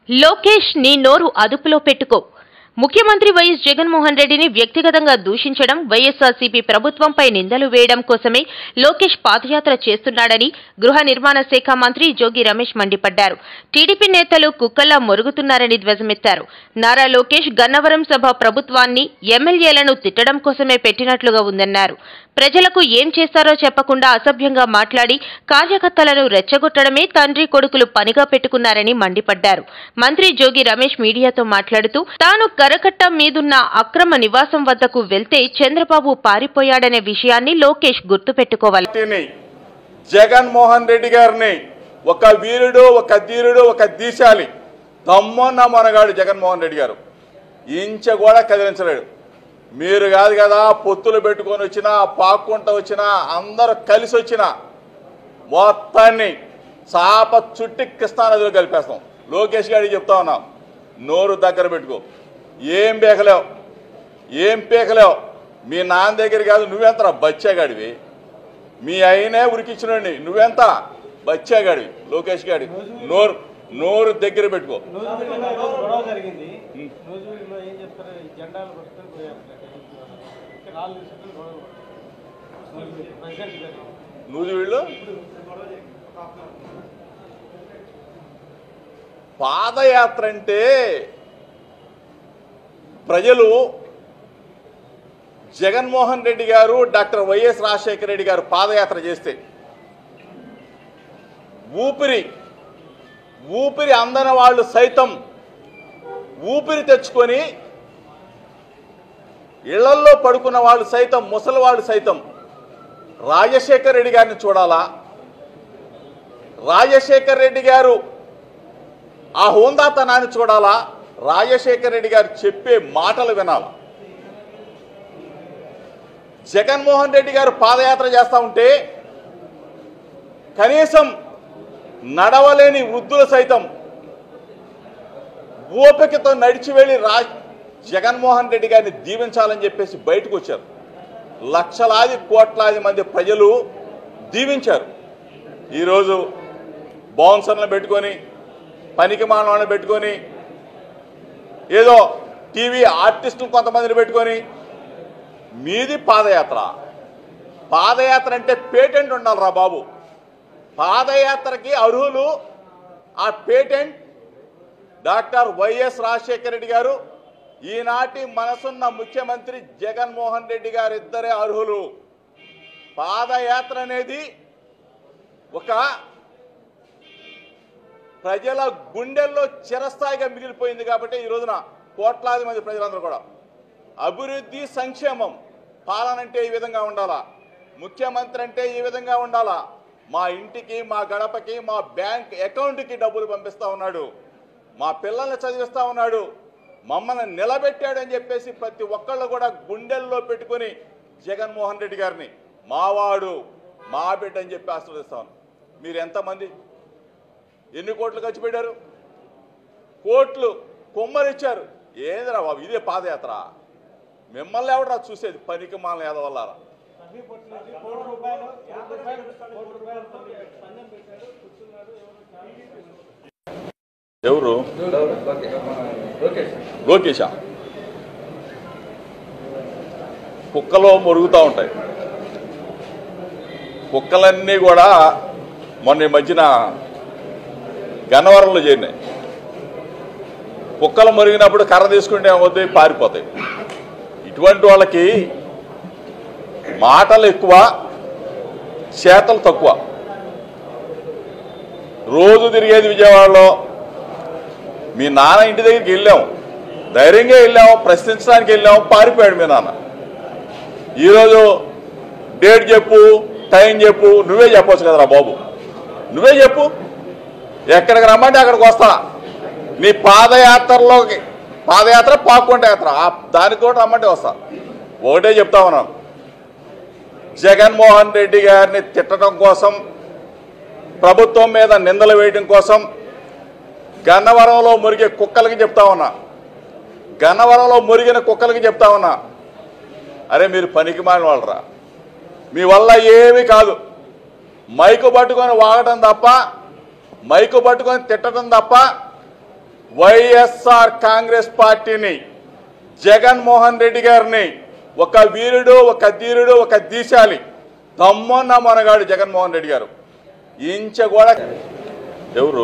లోకేష్ నీ నోరు అదుపులో పెట్టుకో ముఖ్యమంత్రి వైఎస్ జగన్మోహన్ రెడ్డిని వ్యక్తిగతంగా దూషించడం వైఎస్ఆర్సీపీ ప్రభుత్వంపై నిందలు వేయడం కోసమే లోకేష్ పాదయాత్ర చేస్తున్నాడని గృహ నిర్మాణ శాఖ మంత్రి జోగి రమేష్ మండిపడ్డారు టీడీపీ నేతలు కుక్కల్లా మొరుగుతున్నారని ధ్వజమెత్తారు నారా లోకేష్ గన్నవరం సభ ప్రభుత్వాన్ని ఎమ్మెల్యేలను తిట్టడం కోసమే పెట్టినట్లుగా ఉందన్నారు ప్రజలకు ఏం చేస్తారో చెప్పకుండా అసభ్యంగా మాట్లాడి కార్యకర్తలను రెచ్చగొట్టడమే తండ్రి కొడుకులు పనిగా పెట్టుకున్నారని మండిపడ్డారు మంత్రి జోగి రమేష్ మీడియాతో మాట్లాడుతూ తాను కరకట్ట మీదున్న అక్రమ నివాసం వద్దకు వెళ్తే చంద్రబాబు పారిపోయాడనే విషయాన్ని లోకేష్ గుర్తుపెట్టుకోవాలి పార్టీని జగన్మోహన్ రెడ్డి గారిని ఒక వీరుడు ఒక ధీరుడు ఒక దీశాలి దమ్మన్న మనగాడు జగన్మోహన్ రెడ్డి గారు ఇంచ కూడా కదిలించలేడు మీరు కాదు కదా పొత్తులు పెట్టుకొని వచ్చినా పాక్కుంటూ వచ్చినా అందరూ కలిసి వచ్చినా మొత్తాన్ని చాప చుట్టి కృష్ణానదిలో కలిపేస్తాం లోకేష్ గారికి చెప్తా ఉన్నాం నోరు దగ్గర పెట్టుకో ఏం పీకలేవు ఏం పీకలేవు మీ నాన్న దగ్గర కాదు నువ్వెంతరా బచ్చాగాడివి మీ అయినే ఉరికిచ్చినండి నువ్వెంత బచ్చాగాడివి లోకేష్ గాడి నోరు నోరు దగ్గర పెట్టుకో నూజివీడులో ఈరోజు గొడవ జరిగింది నూజివీడులో ఏం చెప్తారు ఈ జెండాలు పట్టుకొని పోయారు ఇక్కడ నాలుగు సెకండ్లు గొడవ నూజివీడు ప్రెసిడెంట్ గారు నూజివీళ్ళు పాదయాత్ర అంటే ప్రజలు జగన్మోహన్ రెడ్డి గారు డాక్టర్ వైఎస్ రాజశేఖర రెడ్డి గారు పాదయాత్ర చేస్తే ఊపిరి ఊపిరి అందని వాళ్ళు సైతం ఊపిరి తెచ్చుకొని ఇళ్లల్లో పడుకున్న వాళ్ళు సైతం ముసలి వాళ్ళు సైతం రాజశేఖర్ రెడ్డి గారిని చూడాలా రాజశేఖర్ రెడ్డి గారు ఆ హోందాతనాన్ని చూడాలా రాజశేఖర్ రెడ్డి గారు చెప్పే మాటలు వినాలా జగన్మోహన్ రెడ్డి గారు పాదయాత్ర చేస్తూ ఉంటే కనీసం నడవలేని వృద్ధులు సైతం ఓపికతో నడిచి వెళ్ళి రా జగన్మోహన్ రెడ్డి గారిని దీవించాలని చెప్పేసి బయటకు వచ్చారు లక్షలాది కోట్లాది మంది ప్రజలు దీవించారు ఈరోజు బౌన్సర్లను పెట్టుకొని పనికి మానవాళ్ళని పెట్టుకొని ఏదో టీవీ ఆర్టిస్టులు కొంతమందిని పెట్టుకొని మీది పాదయాత్ర పాదయాత్ర అంటే పేటెంట్ ఉండాలిరా బాబు పాదయాత్రకి అర్హులు ఆ patent doctor YS Rajasekhara Reddy గారు ఈనాటి మనసున్న ముఖ్యమంత్రి జగన్మోహన్ రెడ్డి గారు ఇద్దరే అర్హులు పాదయాత్ర అనేది ఒక ప్రజల గుండెల్లో చిరస్థాయిగా మిగిలిపోయింది కాబట్టి ఈ రోజున కోట్లాది మంది ప్రజలందరూ కూడా అభివృద్ధి సంక్షేమం పాలన అంటే ఈ విధంగా ఉండాలా ముఖ్యమంత్రి అంటే ఈ విధంగా ఉండాలా మా ఇంటికి మా గడపకి మా బ్యాంక్ అకౌంట్కి డబ్బులు పంపిస్తా ఉన్నాడు మా పిల్లల్ని చదివిస్తా ఉన్నాడు మమ్మల్ని నిలబెట్టాడని చెప్పేసి ప్రతి ఒక్కళ్ళు కూడా గుండెల్లో పెట్టుకొని జగన్మోహన్ రెడ్డి గారిని మావాడు మా బిడ్డ అని చెప్పి ఆశీర్వదిస్తాను మీరు ఎంతమంది ఎన్ని కోట్లు ఖర్చు పెట్టారు కోట్లు కొమ్మరిచ్చారు ఏందిరా బాబు ఇదే పాదయాత్ర మిమ్మల్ని ఎవడరా చూసేది పనికి మాలని ఎదవల్లారా రవి పొట్టు నుంచి కోటి రూపాయలు కోటి రూపాయలు కోటి రూపాయలు పందెం పెట్టారు కూర్చున్నారు ఎవరు ఎవరు లోకేషా కుక్కలో మురుగుతూ ఉంటాయి కుక్కలన్నీ కూడా మొన్న ఈ మధ్యన గన్నవరంలో చేరినాయి కుక్కలు మురిగినప్పుడు కర్ర తీసుకుంటే ఏమవుతాయి పారిపోతాయి ఇటువంటి వాళ్ళకి మాటలు ఎక్కువ చేతలు తక్కువ రోజు తిరిగేది విజయవాడలో మీ నాన్న ఇంటి దగ్గరికి వెళ్ళాం ధైర్యంగా వెళ్ళాం ప్రశ్నించడానికి వెళ్ళాం పారిపోయాడు మీ నాన్న ఈరోజు డేట్ చెప్పు టైం చెప్పు నువ్వే చెప్పొచ్చు కదరా బాబు నువ్వే చెప్పు ఎక్కడికి రమ్మంటే అక్కడికి వస్తా నీ పాదయాత్రలోకి పాదయాత్ర పాక్కుంట యాత్ర ఆ దానికి కూడా రమ్మంటే వస్తా ఒకటే చెప్తా ఉన్నాం జగన్మోహన్ రెడ్డి గారిని తిట్టడం కోసం ప్రభుత్వం మీద నిందలు వేయడం కోసం గన్నవరంలో మురిగే కుక్కలకి చెప్తా ఉన్నా గన్నవరంలో మురిగిన కుక్కలకి చెప్తా ఉన్నా అరే మీరు పనికి మాలిన వాళ్ళరా మీ వల్ల ఏమీ కాదు మైకు పట్టుకొని వాగటం తప్ప మైకు పట్టుకొని తిట్టడం తప్ప వైఎస్ఆర్ కాంగ్రెస్ పార్టీని జగన్మోహన్ రెడ్డి గారిని ఒక వీరుడు ఒక ధీరుడు ఒక దీశాలి దమ్మన్న మనగాడు జగన్మోహన్ రెడ్డి గారు ఇంచ కూడా ఎవరు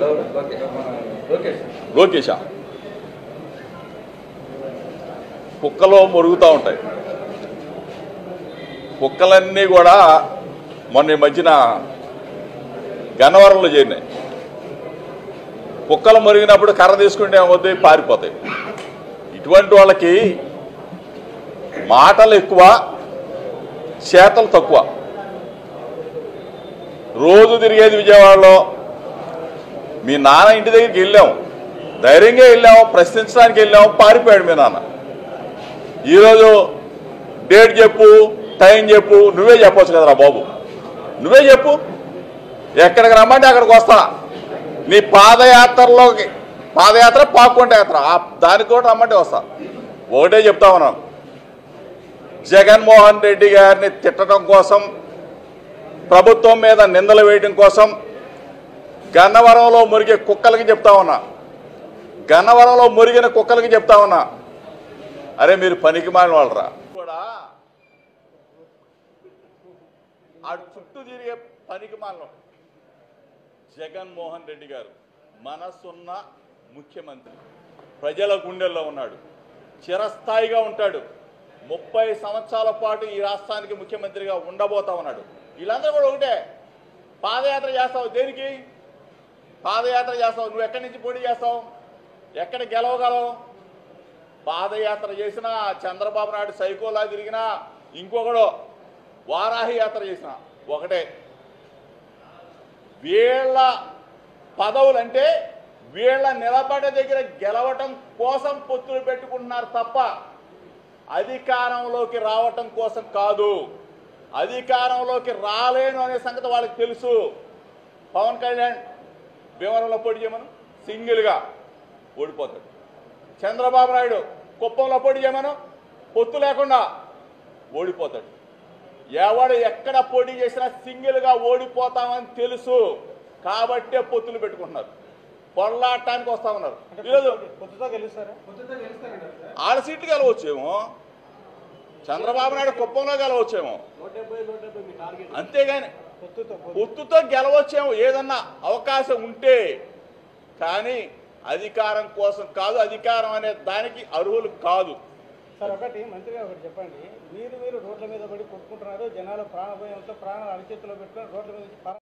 లోకేష కుక్కలో మురుగుతూ ఉంటాయి కుక్కలన్నీ కూడా మొన్న ఈ మధ్యన గన్నవరంలో చేరినాయి కుక్కలు మురిగినప్పుడు కర్ర తీసుకుంటే ఏమవుతాయి పారిపోతాయి ఇటువంటి వాళ్ళకి మాటలు ఎక్కువ చేతలు తక్కువ రోజు తిరిగేది విజయవాడలో మీ నాన్న ఇంటి దగ్గరికి వెళ్ళాం ధైర్యంగా వెళ్ళాం ప్రశ్నించడానికి వెళ్ళాం పారిపోయాడు మీ నాన్న ఈరోజు డేట్ చెప్పు టైం చెప్పు నువ్వే చెప్పొచ్చు కదరా బాబు నువ్వే చెప్పు ఎక్కడికి రమ్మంటే అక్కడికి వస్తా నీ పాదయాత్రలోకి పాదయాత్ర పాకుంట యాత్ర ఆ దానికి కూడా రమ్మంటే వస్తా ఒకటే చెప్తా ఉన్నాను జగన్మోహన్ రెడ్డి గారిని తిట్టడం కోసం ప్రభుత్వం మీద నిందలు వేయడం కోసం గన్నవరంలో మురిగే కుక్కలకి చెప్తా ఉన్నా గన్నవరంలో మురిగిన కుక్కలకి చెప్తా ఉన్నా అరే మీరు పనికి మాలిన వాళ్ళరా కూడా ఆడు చుట్టూ తిరిగే పనికి మాలిన జగన్మోహన్ రెడ్డి గారు మనసున్న ముఖ్యమంత్రి ప్రజల గుండెల్లో ఉన్నాడు చిరస్థాయిగా ఉంటాడు ముప్పై సంవత్సరాల పాటు ఈ రాష్ట్రానికి ముఖ్యమంత్రిగా ఉండబోతా ఉన్నాడు వీళ్ళందరూ కూడా ఒకటే పాదయాత్ర చేస్తావు దేనికి పాదయాత్ర చేస్తావు నువ్వు ఎక్కడి నుంచి పోటీ చేస్తావు ఎక్కడ గెలవగలవు పాదయాత్ర చేసినా చంద్రబాబు నాయుడు సైకోలా తిరిగినా ఇంకొకడు వారాహి యాత్ర చేసిన ఒకటే వీళ్ళ పదవులంటే వీళ్ళ నిలబడే దగ్గర గెలవటం కోసం పొత్తులు పెట్టుకుంటున్నారు తప్ప అధికారంలోకి రావటం కోసం కాదు అధికారంలోకి రాలేను అనే సంగతి వాళ్ళకి తెలుసు పవన్ కళ్యాణ్ భీమవరంలో పోటీ చేయమను సింగిల్గా ఓడిపోతాడు చంద్రబాబు నాయుడు కుప్పంలో పోటీ చేయమను పొత్తు లేకుండా ఓడిపోతాడు ఎవడు ఎక్కడ పోటీ చేసినా సింగిల్గా ఓడిపోతామని తెలుసు కాబట్టే పొత్తులు పెట్టుకుంటున్నారు పొరలాటానికి వస్తా ఉన్నారు ఈరోజు కొత్తతో గెలుస్తారా కొత్తతో గెలుస్తారండి ఆడ సీట్లు గెలవచ్చేమో చంద్రబాబు నాయుడు కుప్పంలో గెలవచ్చేమో నూట డెబ్బై నూట డెబ్బై మీ టార్గెట్ అంతేగాని కొత్తతో పొత్తుతో గెలవచ్చేమో ఏదన్నా అవకాశం ఉంటే కానీ అధికారం కోసం కాదు అధికారం అనే దానికి అర్హులు కాదు సార్ ఒకటి మంత్రిగా ఒకటి చెప్పండి మీరు మీరు రోడ్ల మీద పడి కొట్టుకుంటున్నారు జనాలు ప్రాణభయంతో ప్రాణాలు అరిచేతిలో పెట్టుకొని రోడ్ల మీద నుంచి పరా-